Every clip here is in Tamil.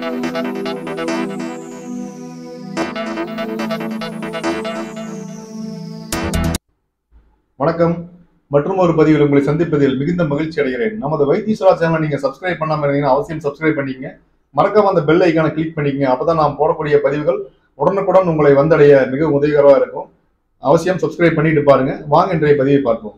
வணக்கம் மற்றும் ஒரு பதிவில் உங்களை சந்திப்பதில் மிகுந்த மகிழ்ச்சி அடைகிறேன் நமது வைத்தீஸ்வரா சேனல் நீங்க சப்ஸ்கிரைப் பண்ணாம இருந்தீங்கன்னா அவசியம் சப்ஸ்கிரைப் பண்ணிக்கங்க மறக்காம அந்த பெல் ஐக்கானை கிளிக் பண்ணிக்கங்க அப்பதான் நாம் போடக்கூடிய பதிவுகள் உடனுக்குடன் உங்களை வந்தடைய மிக உதவிகரமா இருக்கும் அவசியம் சப்ஸ்கிரைப் பண்ணிட்டு பாருங்க வாங்க இன்றைய பதிவை பார்ப்போம்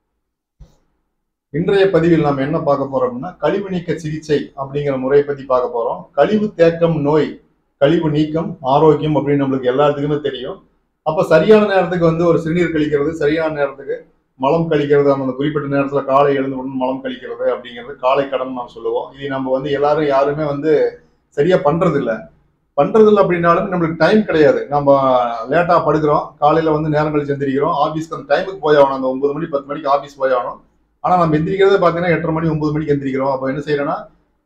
இன்றைய பதிவில் நாம் என்ன பார்க்க போறோம்னா கழிவு நீக்க சிகிச்சை அப்படிங்கிற முறையை பத்தி பார்க்க போறோம் கழிவு தேக்கம் நோய் கழிவு நீக்கம் ஆரோக்கியம் அப்படின்னு நம்மளுக்கு எல்லாத்துக்குமே தெரியும் அப்ப சரியான நேரத்துக்கு வந்து ஒரு சிறுநீர் கழிக்கிறது சரியான நேரத்துக்கு மலம் கழிக்கிறது அந்த குறிப்பிட்ட நேரத்துல காலை எழுந்த உடனே மலம் கழிக்கிறது அப்படிங்கிறது காலை கடன் நாம் சொல்லுவோம் இது நம்ம வந்து எல்லாரும் யாருமே வந்து சரியா பண்றது இல்ல பண்றது இல்லை அப்படின்னாலும் நம்மளுக்கு டைம் கிடையாது நம்ம லேட்டா படுக்கிறோம் காலையில வந்து நேரம் கழிச்சு எந்திரிக்கிறோம் ஆபீஸ்க்கு அந்த டைமுக்கு போய் ஆகணும் அந்த ஒன்பது மணி பத்து மணிக்கு ஆபீஸ் போய் ஆகணும் ஆனா நம்ம எந்திரிக்கிறதே பாத்தீங்கன்னா எட்டரை மணி ஒன்பது மணிக்கு எந்திரிக்கிறோம் அப்போ என்ன செய்யறோம்னா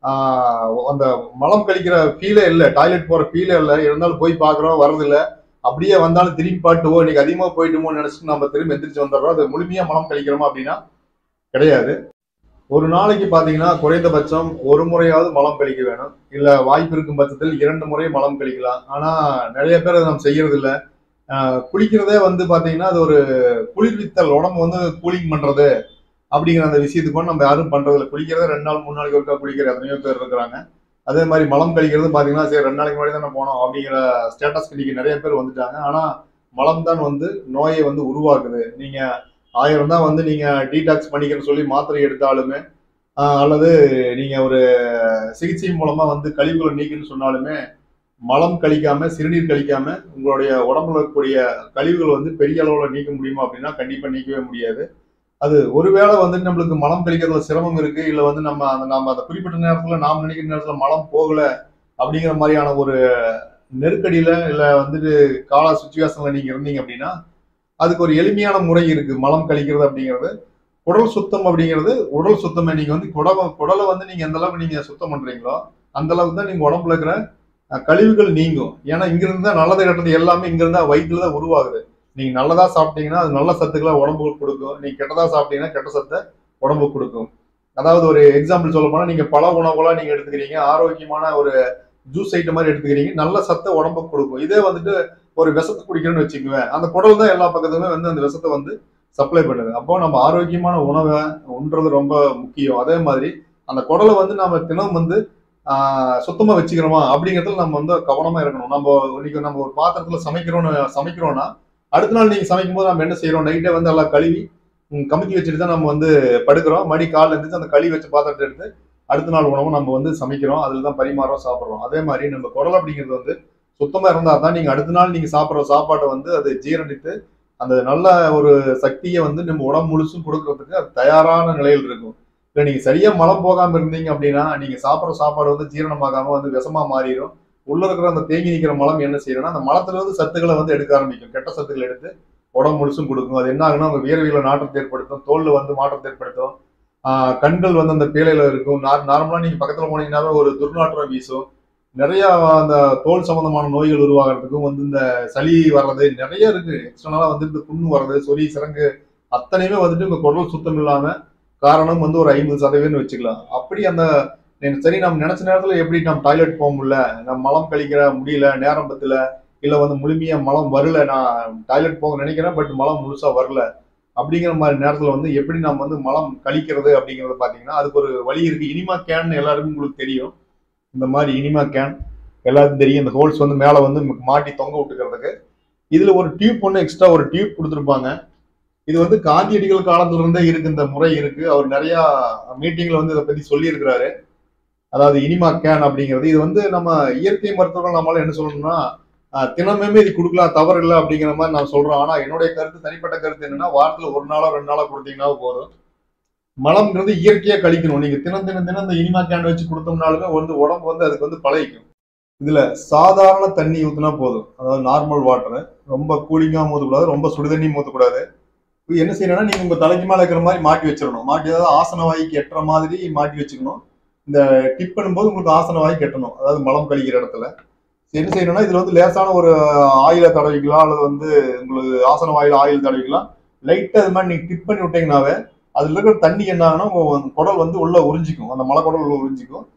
ஆஹ் அந்த மலம் கழிக்கிற ஃபீலே இல்லை டாய்லெட் போற ஃபீலே இல்லை இருந்தாலும் போய் பாக்குறோம் வரதில்ல அப்படியே வந்தாலும் திரும்பி பாட்டுவோ இன்னைக்கு அதிகமா போயிட்டுமோன்னு நினைச்சிட்டு நம்ம திரும்பி எந்திரிச்சு வந்துடுறோம் அது முழுமையா மலம் கழிக்கிறோமா அப்படின்னா கிடையாது ஒரு நாளைக்கு பாத்தீங்கன்னா குறைந்தபட்சம் ஒரு முறையாவது மலம் கழிக்க வேணும் இல்ல வாய்ப்பு இருக்கும் பட்சத்தில் இரண்டு முறை மலம் கழிக்கலாம் ஆனா நிறைய பேர் அதை நம்ம செய்யறது இல்ல ஆஹ் குளிக்கிறதே வந்து பாத்தீங்கன்னா அது ஒரு குளிர்வித்தல் உடம்பு வந்து கூலிங் பண்றது அப்படிங்கிற அந்த விஷயத்துக்கு நம்ம யாரும் பண்றது இல்லை குளிக்கிறதே ரெண்டு நாள் மூணு நாளைக்கு ஒருக்கா குளிக்கிற எத்தனையோ பேர் இருக்கிறாங்க அதே மாதிரி மலம் கழிக்கிறது பாத்தீங்கன்னா சரி ரெண்டு நாளைக்கு முன்னாடி தானே போனோம் அப்படிங்கிற ஸ்டேட்டஸ் இன்னைக்கு நிறைய பேர் வந்துட்டாங்க ஆனா மலம் தான் வந்து நோயை வந்து உருவாக்குது நீங்க ஆயிரம் தான் வந்து நீங்க டீடாக்ஸ் பண்ணிக்கிறன்னு சொல்லி மாத்திரை எடுத்தாலுமே ஆஹ் அல்லது நீங்க ஒரு சிகிச்சை மூலமா வந்து கழிவுகளை நீக்குன்னு சொன்னாலுமே மலம் கழிக்காம சிறுநீர் கழிக்காம உங்களுடைய உடம்புல இருக்கக்கூடிய கழிவுகள் வந்து பெரிய அளவுல நீக்க முடியுமா அப்படின்னா கண்டிப்பா நீக்கவே முடியாது அது ஒருவேளை வந்து நம்மளுக்கு மலம் கழிக்கிறதுல சிரமம் இருக்கு இல்ல வந்து நம்ம அந்த நம்ம அந்த குறிப்பிட்ட நேரத்துல நாம் நினைக்கிற நேரத்துல மலம் போகல அப்படிங்கிற மாதிரியான ஒரு நெருக்கடியில இல்ல வந்துட்டு கால சுச்சுவேஷன்ல நீங்க இருந்தீங்க அப்படின்னா அதுக்கு ஒரு எளிமையான முறை இருக்கு மலம் கழிக்கிறது அப்படிங்கிறது குடல் சுத்தம் அப்படிங்கிறது உடல் சுத்தமே நீங்க வந்து குடலை குடலை வந்து நீங்க எந்த அளவுக்கு நீங்க சுத்தம் பண்றீங்களோ அந்த அளவுக்கு தான் நீங்க உடம்புல இருக்கிற அஹ், கழிவுகள் நீங்கும் ஏன்னா இங்க இருந்தா நல்லது கெட்டது எல்லாமே இங்க இருந்தா வயிற்றுல தான் உருவாகுது நீங்க நல்லதா சாப்பிட்டீங்கன்னா அது நல்ல சத்துக்களை உடம்புக்கு கொடுக்கும் நீங்க கெட்டதா சாப்பிட்டீங்கன்னா கெட்ட சத்தை உடம்புக்கு கொடுக்கும் அதாவது ஒரு எக்ஸாம்பிள் சொல்ல போனா நீங்க பல உணவுகளா நீங்க எடுத்துக்கிறீங்க ஆரோக்கியமான ஒரு ஜூஸ் ஐட்டம் மாதிரி எடுத்துக்கிறீங்க நல்ல சத்தை உடம்புக்கு கொடுக்கும் இதே வந்துட்டு ஒரு விஷத்தை குடிக்கிறேன்னு வச்சுக்குவேன் அந்த குடல் தான் எல்லா பக்கத்துமே வந்து அந்த விஷத்தை வந்து சப்ளை பண்ணுது அப்போ நம்ம ஆரோக்கியமான உணவை உண்றது ரொம்ப முக்கியம் அதே மாதிரி அந்த குடலை வந்து நம்ம தினம் வந்து ஆஹ், சுத்தமா வச்சுக்கிறோமா அப்படிங்கிறதுல நம்ம வந்து கவனமா இருக்கணும் நம்ம இன்னைக்கு நம்ம ஒரு பாத்திரத்துல சமைக்கிறோம்னு சமைக்கிறோம்னா அடுத்த நாள் நீங்க சமைக்கும் போது நம்ம என்ன செய்யறோம் நைட்டே வந்து எல்லாம் கழுவி ம், கமுத்தி வச்சுட்டு தான் நம்ம வந்து படுக்கிறோம் மடி காலில் இருந்துச்சு அந்த கழுவி வச்ச பாத்திரத்தை எடுத்து அடுத்த நாள் உணவு நம்ம வந்து சமைக்கிறோம் அதுல தான் பரிமாறோம் சாப்பிடுறோம் அதே மாதிரி நம்ம குடல் அப்படிங்கிறது வந்து சுத்தமா இருந்தா தான் நீங்க அடுத்த நாள் நீங்க சாப்பிடுற சாப்பாட்டை வந்து அது ஜீரணித்து அந்த நல்ல ஒரு சக்தியை வந்து நம்ம உடம்பு முழுசும் கொடுக்கறதுக்கு அது தயாரான நிலையில் இருக்கும் இல்லை நீங்க சரியா மலம் போகாம இருந்தீங்க அப்படின்னா நீங்க சாப்பிட்ற சாப்பாடு வந்து ஜீரணமாகாம வந்து விஷமா மாறிடும் உள்ள இருக்கிற அந்த தேங்கி நிற்கிற மலம் என்ன செய்யணும்னா அந்த மலத்துல இருந்து சத்துக்களை வந்து எடுக்க ஆரம்பிக்கும் கெட்ட சத்துக்களை எடுத்து உடம்பு முழுசும் கொடுக்கும் அது என்ன ஆகுனா உங்க வியர்வையில நாற்றத்தை ஏற்படுத்தும் தோல்ல வந்து மாற்றத்தை ஏற்படுத்தும் ஆஹ் கண்கள் வந்து அந்த பேழையில இருக்கும் நார்மலா நீங்க பக்கத்துல போனீங்கன்னாவே ஒரு துர்நாற்றம் வீசும் நிறைய அந்த தோல் சம்பந்தமான நோய்கள் உருவாகிறதுக்கும் வந்து இந்த சளி வர்றது நிறைய இருக்கு எக்ஸ்டர்னலா வந்து இந்த புண்ணு வர்றது சொறி சிறங்கு அத்தனையுமே வந்துட்டு உங்க குடல் சுத்தம் இல்லாம காரணம் வந்து ஒரு ஐம்பது சதவீதம்னு வச்சுக்கலாம் அப்படி அந்த நே- சரி நம்ம நினைச்ச நேரத்துல எப்படி நம்ம டாய்லெட் போக முடியல நம்ம மலம் கழிக்கிற முடியல நேரம் பத்துல இல்ல வந்து முழுமையா மலம் வரல நான் டாய்லெட் போக நினைக்கிறேன் பட் மலம் முழுசா வரல அப்படிங்கிற மாதிரி நேரத்துல வந்து எப்படி நம்ம வந்து மலம் கழிக்கிறது அப்படிங்கறது பாத்தீங்கன்னா அதுக்கு ஒரு வழி இருக்கு இனிமா கேன் எல்லாருக்கும் உங்களுக்கு தெரியும் இந்த மாதிரி இனிமா கேன் எல்லாருக்கும் தெரியும் இந்த ஹோல்ஸ் வந்து மேல வந்து மாட்டி தொங்க விட்டுக்கிறதுக்கு இதுல ஒரு டியூப் ஒன்று எக்ஸ்ட்ரா ஒரு டியூப் கொடுத்துருப்பாங்க இது வந்து காந்தியடிகள் காலத்துல இருந்தே இருக்கு இந்த முறை இருக்கு அவர் நிறைய மீட்டிங்ல வந்து இதை பத்தி சொல்லியிருக்கிறாரு அதாவது இனிமா கேன் அப்படிங்கிறது இது வந்து நம்ம இயற்கை மருத்துவர்கள் நம்மளால என்ன சொல்லணும்னா ஆஹ், தினமுமே இது கொடுக்கலாம் தவறு இல்லை அப்படிங்கிற மாதிரி நான் சொல்றோம் ஆனா என்னுடைய கருத்து தனிப்பட்ட கருத்து என்னன்னா வாரத்துல ஒரு நாளோ ரெண்டு நாளோ கொடுத்தீங்கன்னா போதும் மலம்ங்கிறது இயற்கையா கழிக்கணும் நீங்க தினம் தினம் தினம் இந்த இனிமா கேன் வச்சு கொடுத்தோம்னாலுமே வந்து உடம்பு வந்து அதுக்கு வந்து பழகிக்கும் இதுல சாதாரண தண்ணி ஊத்துனா போதும் அதாவது நார்மல் வாட்டர் ரொம்ப கூலிங்காக ஊற்றக்கூடாது ரொம்ப சுடு தண்ணி ஊற்றக்கூடாது இது என்ன செய்யணும்னா நீங்க உங்க தலைக்கு மேல இருக்கிற மாதிரி மாட்டி வச்சிடணும் மாட்டி அதாவது ஆசன வாய்க்கு எட்டுற மாதிரி மாட்டி வச்சுக்கணும் இந்த டிப் பண்ணும்போது உங்களுக்கு ஆசன வாய்க்கு எட்டணும் அதாவது மலம் கழிக்கிற இடத்துல என்ன செய்யணும்னா இதுல வந்து லேசான ஒரு ஆயில தடவிக்கலாம் அல்லது வந்து உங்களுக்கு ஆசன வாயில ஆயில் தடவிக்கலாம் லைட்டா அது மாதிரி நீங்க டிப் பண்ணி விட்டீங்கன்னாவே அதுல இருக்கிற தண்ணி என்ன ஆகுனா உங்க குடல் வந்து உள்ள உறிஞ்சிக்கும் அந்த மலை குடல் உள்ள உறிஞ்சிக்கும்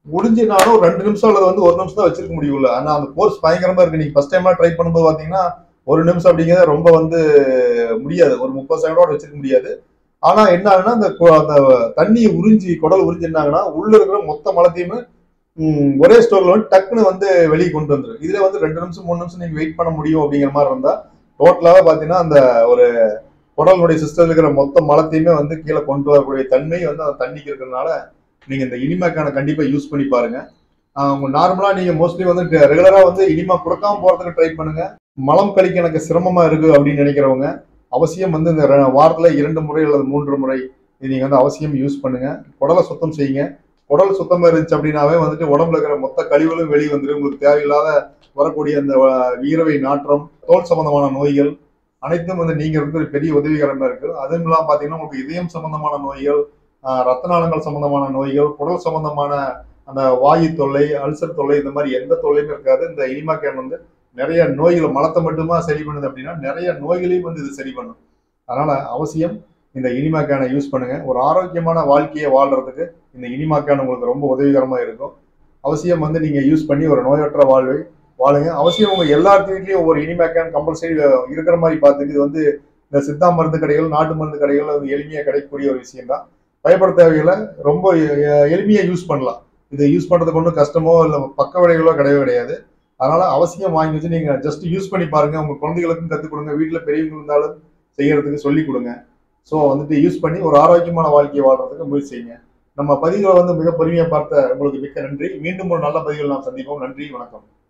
முடிஞ்சுனாலும் ஒரு ரெண்டு நிமிஷம் அல்லது வந்து ஒரு நிமிஷம் தான் வச்சிருக்க முடியும்ல ஆனா அந்த கோர்ஸ் பயங்கரமா இருக்கு நீங்க ஃபர்ஸ்ட் டைமா ட்ரை பண்ணும்போது பாத்தீங்கன்னா ஒரு நிமிஷம் அப்படிங்கிறது ரொம்ப வந்து முடியாது ஒரு முப்பது செகண்டோட வச்சிருக்க முடியாது ஆனா என்ன ஆகுனா அந்த கு- அந்த தண்ணியை உறிஞ்சி குடல் உறிஞ்சி என்ன ஆகுனா உள்ள இருக்கிற மொத்த மலத்தையுமே ம், ஒரே ஸ்டோர்ல வந்து டக்குன்னு வந்து வெளியே கொண்டு வந்துரும் இதுல வந்து ரெண்டு நிமிஷம் மூணு நிமிஷம் நீங்க வெயிட் பண்ண முடியும் அப்படிங்கிற மாதிரி இருந்தா டோட்டலாவே பாத்தீங்கன்னா அந்த ஒரு குடலுடைய சிஸ்டத்தில் இருக்கிற மொத்த மலத்தையுமே வந்து கீழே கொண்டு வரக்கூடிய தன்மை வந்து அந்த தண்ணிக்கு இருக்கிறதுனால நீங்க இந்த இனிமாக்கான கண்டிப்பா யூஸ் பண்ணி பாருங்க ஆஹ் உங்க நார்மலா நீங்க மோஸ்ட்லி வந்து ரெகுலரா வந்து இனிமா கொடுக்காம போறதுக்கு ட்ரை பண்ணுங்க மலம் கழிக்க எனக்கு சிரமமா இருக்கு அப்படின்னு நினைக்கிறவங்க அவசியம் வந்து இந்த ரெ- வாரத்துல இரண்டு முறை அல்லது மூன்று முறை இது நீங்க வந்து அவசியம் யூஸ் பண்ணுங்க குடலை சுத்தம் செய்யுங்க குடல் சுத்தமா இருந்துச்சு அப்படின்னாவே வந்துட்டு உடம்புல இருக்கிற மொத்த கழிவுகளும் வெளியே வந்துடும் உங்களுக்கு தேவையில்லாத வரக்கூடிய அந்த அஹ், வியர்வை நாற்றம் தோல் சம்பந்தமான நோய்கள் அனைத்தும் வந்து நீங்க இருக்கு பெரிய உதவிகரமா இருக்கு அதுவும் இல்லாம பாத்தீங்கன்னா உங்களுக்கு இதயம் சம்பந்தமான நோய்கள் ஆஹ், ரத்த நாளங்கள் சம்பந்தமான நோய்கள் குடல் சம்பந்தமான அந்த வாயு தொல்லை அல்சர் தொல்லை இந்த மாதிரி எந்த தொல்லையும் இருக்காது இந்த இனிமா கேன் வந்து நிறைய நோய்கள் மலத்தை மட்டுமா சரி பண்ணுது அப்படின்னா நிறைய நோய்களையும் வந்து இது சரி பண்ணும் அதனால அவசியம் இந்த இனிமா கேனை யூஸ் பண்ணுங்க ஒரு ஆரோக்கியமான வாழ்க்கையை வாழ்றதுக்கு இந்த இனிமா கேன் உங்களுக்கு ரொம்ப உதவிகரமா இருக்கும் அவசியம் வந்து நீங்க யூஸ் பண்ணி ஒரு நோயற்ற வாழ்வை வாழுங்க அவசியம் உங்க எல்லாத்து வீட்லயும் ஒவ்வொரு இனிமா கேன் கம்பல்சரி இருக்கிற மாதிரி பார்த்துக்கு இது வந்து இந்த சித்தா மருந்து கடைகள் நாட்டு மருந்து கடைகள் அது எளிமையா கிடைக்கக்கூடிய ஒரு விஷயம் தான் பயப்பட தேவையில்லை ரொம்ப எ- எளிமையா யூஸ் பண்ணலாம் இதை யூஸ் பண்றதுக்கு ஒன்றும் கஷ்டமோ இல்லை பக்க விளைவுகளோ கிடையவே கிடையாது அதனால அவசியம் வாங்கி வச்சு நீங்க ஜஸ்ட் யூஸ் பண்ணி பாருங்க உங்க குழந்தைகளுக்கும் கற்றுக் கொடுங்க வீட்டில் பெரியவங்க இருந்தாலும் செய்யறதுக்கு சொல்லி கொடுங்க ஸோ வந்துட்டு யூஸ் பண்ணி ஒரு ஆரோக்கியமான வாழ்க்கையை வாழ்றதுக்கு முயற்சி செய்யுங்க நம்ம பதிவுகளை வந்து மிக பொறுமையா பார்த்த உங்களுக்கு மிக்க நன்றி மீண்டும் ஒரு நல்ல பதிவில் நாம் சந்திப்போம் நன்றி வணக்கம்